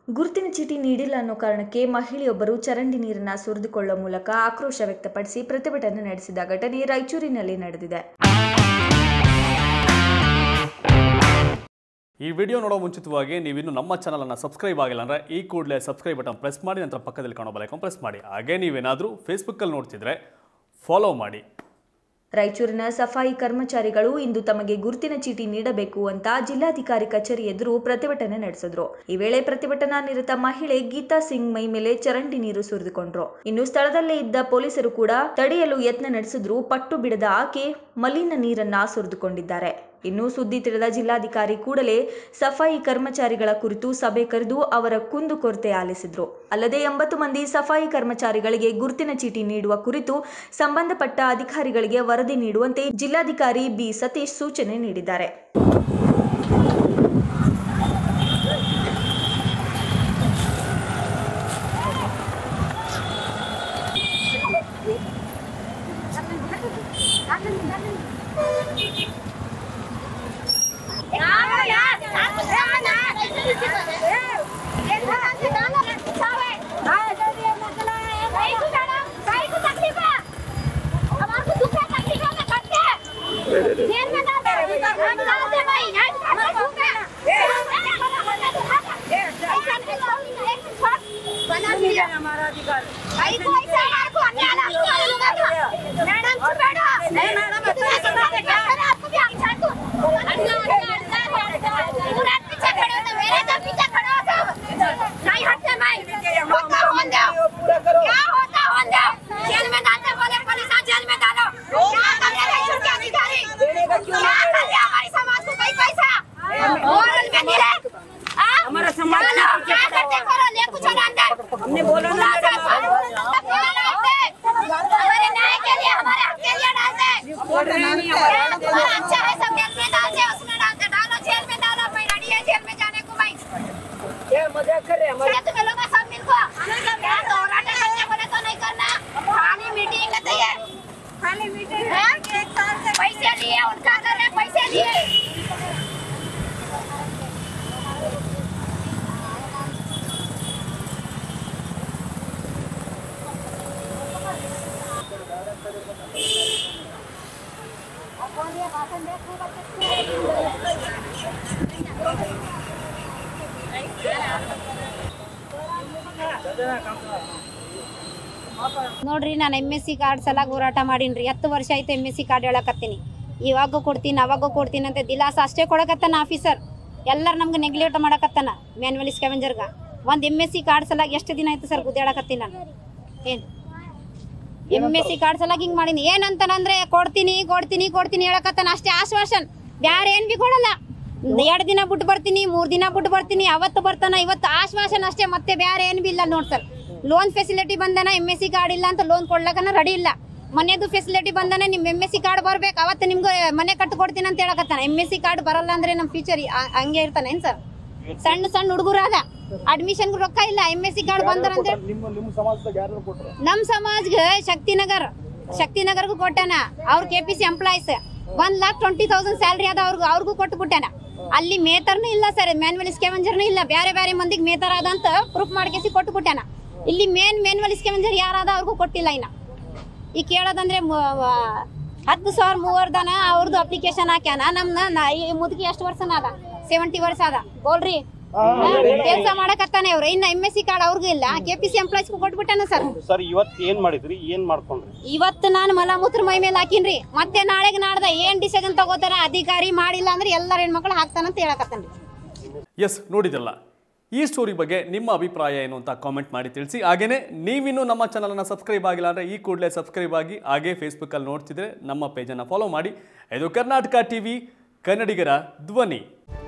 ಗುರುತಿನ ಚೀಟಿ ನೀಡಿಲ್ಲ ಅನ್ನೋ ಕಾರಣಕ್ಕೆ ಮಹಿಳೆಯೊಬ್ಬರು ಚರಂಡಿ ನೀರನ್ನ ಸುರಿದುಕೊಳ್ಳುವ ಮೂಲಕ ಆಕ್ರೋಶ ವ್ಯಕ್ತಪಡಿಸಿ ಪ್ರತಿಭಟನೆ ನಡೆಸಿದ ಘಟನೆ ರಾಯಚೂರಿನಲ್ಲಿ ನಡೆದಿದೆ ಈ ವಿಡಿಯೋ ನೋಡೋ ಮುಂಚಿತವಾಗಿ ನೀವಿನ್ನು ನಮ್ಮ ಚಾನಲನ್ನು ಸಬ್ಸ್ಕ್ರೈಬ್ ಆಗಿಲ್ಲ ಅಂದರೆ ಈ ಕೂಡಲೇ ಸಬ್ಸ್ಕ್ರೈಬ್ ಬಟನ್ ಪ್ರೆಸ್ ಮಾಡಿ ನಂತರ ಪಕ್ಕದಲ್ಲಿ ಕಾಣೋ ಬಲೈಕನ್ ಪ್ರೆಸ್ ಮಾಡಿ ಹಾಗೆ ನೀವೇನಾದರೂ ಫೇಸ್ಬುಕ್ಕಲ್ಲಿ ನೋಡ್ತಿದ್ರೆ ಫಾಲೋ ಮಾಡಿ ರಾಯಚೂರಿನ ಸಫಾಯಿ ಕರ್ಮಚಾರಿಗಳು ಇಂದು ತಮಗೆ ಗುರುತಿನ ಚೀಟಿ ನೀಡಬೇಕು ಅಂತ ಜಿಲ್ಲಾಧಿಕಾರಿ ಕಚೇರಿ ಎದುರು ಪ್ರತಿಭಟನೆ ನಡೆಸಿದ್ರು ಈ ವೇಳೆ ಪ್ರತಿಭಟನಾ ನಿರತ ಮಹಿಳೆ ಗೀತಾ ಸಿಂಗ್ ಮೈ ಮೇಲೆ ಚರಂಡಿ ನೀರು ಸುರಿದುಕೊಂಡ್ರು ಇನ್ನು ಸ್ಥಳದಲ್ಲೇ ಇದ್ದ ಪೊಲೀಸರು ಕೂಡ ತಡೆಯಲು ಯತ್ನ ನಡೆಸಿದ್ರು ಪಟ್ಟು ಬಿಡದ ಆಕೆ ಮಲಿನ ನೀರನ್ನ ಸುರಿದುಕೊಂಡಿದ್ದಾರೆ ಇನ್ನು ಸುದ್ದಿ ತಿಳಿದ ಜಿಲ್ಲಾಧಿಕಾರಿ ಕೂಡಲೇ ಸಫಾಯಿ ಕರ್ಮಚಾರಿಗಳ ಕುರಿತು ಸಭೆ ಕರೆದು ಅವರ ಕುಂದುಕೊರತೆ ಆಲಿಸಿದ್ರು ಅಲ್ಲದೆ ಎಂಬತ್ತು ಮಂದಿ ಸಫಾಯಿ ಕರ್ಮಚಾರಿಗಳಿಗೆ ಗುರುತಿನ ಚೀಟಿ ನೀಡುವ ಕುರಿತು ಸಂಬಂಧಪಟ್ಟ ಅಧಿಕಾರಿಗಳಿಗೆ ವರದಿ ನೀಡುವಂತೆ ಜಿಲ್ಲಾಧಿಕಾರಿ ಬಿ ಸತೀಶ್ ಸೂಚನೆ ನೀಡಿದ್ದಾರೆ हमारा अधिकार मैडम नहीं मैडम इतना सब क्या आपको भी आगे छाड़ दो अन्ना अन्ना अन्ना इधर आप पीछे खड़े हो तो मेरे तो पीछे खड़े हो सब नहीं हटते मैं होता होंगे क्या होता होंगे जेल में डालते बोले पुलिस जेल में डालो क्या कर रहे हैं छुट्टी अधिकारी क्या कर रहे हैं हमारी समाज को कई पैसा और उनके मिले हमारा समाज क्या करते करो ले कुछ अंदर हमने बोला ना हमारे न्याय के लिए हमारे हक के लिए डालते बोल रहे हैं तुम्हारा अच्छा है सब जेल में डालते उसमें डालते डालो जेल में डालो मैं रेडी है जेल में जाने को भाई ये मजाक कर रहे हैं हमारे अरे तुम्हें लोग सब मिलको क्या तो राटे करने बोले तो नहीं करना खाली मीटिंग करते हैं खाली मीटिंग है एक साल से पैसे लिए उनका कर रहे पैसे लिए ನೋಡ್ರಿ ನಾನು ಎಮ್ ಎಸ್ ಸಿ ಕಾರ್ಡ್ ಸಲಾಗ ಹೋರಾಟ ಮಾಡೀನಿ ಹತ್ತು ವರ್ಷ ಆಯ್ತು ಎಮ್ ಎಸ್ ಸಿ ಕಾರ್ಡ್ ಹೇಳಕತ್ತೀನಿ ಇವಾಗೂ ಕೊಡ್ತೀನಿ ಅವಾಗೂ ಕೊಡ್ತೀನಿ ಅಂತ ದಿಲಾಸ ಅಷ್ಟೇ ಕೊಡಕತ್ತಾನ ಆಫೀಸರ್ ಎಲ್ಲರೂ ನಮ್ಗೆ ನೆಗ್ಲೆಕ್ಟ್ ಮಾಡಕತ್ತಾನ ಮ್ಯಾನ್ವಲ್ ಸ್ಕ್ಯಾವೆಂಜರ್ಗ ಒಂದು ಎಮ್ ಎಸ್ ಸಿ ಕಾರ್ಡ್ ಸಲಾಗ ಎಷ್ಟು ದಿನ ಆಯ್ತು ಸರ್ ಗುದ್ದಾಡಕತ್ತೀನಿ ನಾನು ಏನು ಎಮ್ ಎಸ್ ಸಿ ಕಾರ್ಡ್ ಸಲಾಗ ಹಿಂಗೆ ಮಾಡೀನಿ ಏನಂತಾನಂದ್ರೆ ಕೊಡ್ತೀನಿ ಕೊಡ್ತೀನಿ ಕೊಡ್ತೀನಿ ಹೇಳಕತ್ತಾನ ಅಷ್ಟೇ ಆಶ್ವಾಸನ್ ಬ್ಯಾರೆ ಏನು ಬಿ ಕೊಡಲ್ಲ ಎರಡು ದಿನ ಬಿಟ್ಟು ಬರ್ತೀನಿ ಮೂರು ದಿನ ಬಿಟ್ಟು ಬರ್ತೀನಿ ಅವತ್ತು ಬರ್ತಾನ ಇವತ್ತು ಆಶ್ವಾಸನ ಅಷ್ಟೇ ಮತ್ತೆ ಬೇರೆ ಏನು ಬಿ ಇಲ್ಲ ನೋಡಿ ಸರ್ ಲೋನ್ ಫೆಸಿಲಿಟಿ ಬಂದನ ಎಮ್ ಎಸ್ ಸಿ ಕಾರ್ಡ್ ಇಲ್ಲ ಅಂತ ಲೋನ್ ಕೊಡ್ಲಕನ ರೆಡಿ ಇಲ್ಲ ಮನೆದು ಫೆಸಿಲಿಟಿ ಬಂದನ ನಿಮ್ ಎಮ್ ಎಸ್ ಸಿ ಕಾರ್ಡ್ ಬರ್ಬೇಕು ಅವತ್ತು ನಿಮ್ಗೆ ಮನೆ ಕಟ್ಟು ಕೊಡ್ತೀನಿ ಅಂತ ಹೇಳಕತ್ತಾನ ಎಮ್ ಎಸ್ ಸಿ ಕಾರ್ಡ್ ಬರಲ್ಲ ಅಂದ್ರೆ ನಮ್ಮ ಫ್ಯೂಚರ್ ಹಂಗೆ ಇರ್ತಾನೆ ಏನ್ ಸರ್ ಸಣ್ಣ ಸಣ್ಣ ಹುಡುಗರು ಅದ ಅಡ್ಮಿಷನ್ ರೊಕ್ಕ ಇಲ್ಲ ಎಮ್ ಎಸ್ ಸಿ ಕಾರ್ಡ್ ಬಂದ್ರ ಅಂತ ನಿಮ್ಮ ನಿಮ್ಮ ಸಮಾಜದಾಗ ಯಾರು ಕೊಟ್ರ ನಮ್ ಸಮಾಜ್ಗೆ ಶಕ್ತಿನಗರ್ ಶಕ್ತಿನಗರ್ಗೂ ಕೊಟ್ಟಾನ ಅವ್ರ K P C employees one lakh twenty thousand salary ಅದ ಅವ್ರಿಗೂ ಅವ್ರಿಗೂ ಕೊಟ್ಟು ಬಿಟ್ಟಾನ ಅಲ್ಲಿ ಮೇತರ್ನು ಇಲ್ಲ ಸರ್ ಮ್ಯಾನ್ವಲ್ ಸ್ಕ್ಯಾವೆಂಜರ್ನು ಇಲ್ಲ ಬೇರೆ ಬೇರೆ ಮಂದಿಗೆ ಮೇತರ್ ಆದ ಅಂತ ಪ್ರೂಫ್ ಮಾಡ್ಕೇಸಿ ಕೊಟ್ಟು ಬಿಟ್ಟಾನ ಇಲ್ಲಿ ಮೇನ್ ಮ್ಯಾನ್ವಲ್ ಸ್ಕ್ಯಾವೆಂಜರ್ ಯಾರಾದ ಅವ್ರಿಗೂ ಕೊಟ್ಟಿಲ್ಲ ಇನ್ನ ಈಗ ಕೇಳೋದಂದ್ರೆ ಮ- ವ- ಹತ್ತು ಸಾವಿರ ಮೂವರ್ದನ ಅವ್ರದ್ದು ಅಪ್ಲಿಕೇಶನ್ ಹಾಕ್ಯಾನ ನಮ್ನ ನ- ಈ ಮುದುಕಿ ಎಷ್ಟು ವರ್ಷನ ಅದ ಸೆವೆಂಟಿ ವರ್ಷ ಅದ ಬೋಲ್ರಿ ಕೆಲಸ ಮಾಡಕತ್ತಾನೆ ಅವ್ರು ಇನ್ನ ಎಮ್ ಎಸ್ ಸಿ ಕಾರ್ಡ್ ಅವ್ರಿಗೂ ಇಲ್ಲ ಕೆ ಪಿ ಸಿ ಎಂಪ್ಲಾಯ್ಸ್ಗೂ ಕೊಟ್ಬಿಟ್ಟಾನ ಸರ್ ಸರ್ ಇವತ್ತು ಏನ್ ಮಾಡಿದ್ರಿ ಏನ್ ಮಾಡ್ಕೊಂಡ್ರಿ ಇವತ್ತು ನಾನು ಮಲಮೂತ್ರ ಮೈ ಮೇಲೆ ಹಾಕಿನ್ರಿ ಮತ್ತೆ ನಾಳೆಗೆ ನಾಡ್ದ ಏನ್ ಡಿಸಿಷನ್ ತಗೋತಾರ ಅಧಿಕಾರಿ ಮಾಡಿಲ್ಲ ಅಂದ್ರೆ ಎಲ್ಲರ ಹೆಣ್ಮಕ್ಳು ಹಾಕ್ತಾನಂತ ಹೇಳಕತ್ತಾನ್ರಿ ಎಸ್ ನೋಡಿದಲ್ಲ ಈ ಸ್ಟೋರಿ ಬಗ್ಗೆ ನಿಮ್ಮ ಅಭಿಪ್ರಾಯ ಏನು ಅಂತ ಕಾಮೆಂಟ್ ಮಾಡಿ ತಿಳಿಸಿ ಹಾಗೇನೇ ನೀವಿನ್ನೂ ನಮ್ಮ ಚಾನಲನ್ನು ಸಬ್ಸ್ಕ್ರೈಬ್ ಆಗಿಲ್ಲ ಅಂದರೆ ಈ ಕೂಡಲೇ ಸಬ್ಸ್ಕ್ರೈಬ್ ಆಗಿ ಹಾಗೇ ಫೇಸ್ಬುಕ್ಕಲ್ಲಿ ನೋಡ್ತಿದ್ರೆ ನಮ್ಮ ಪೇಜನ್ನು ಫಾಲೋ ಮಾಡಿ ಇದು ಕರ್ನಾಟಕ ಟಿವಿ ಕನ್ನಡಿಗರ ಧ್ವನಿ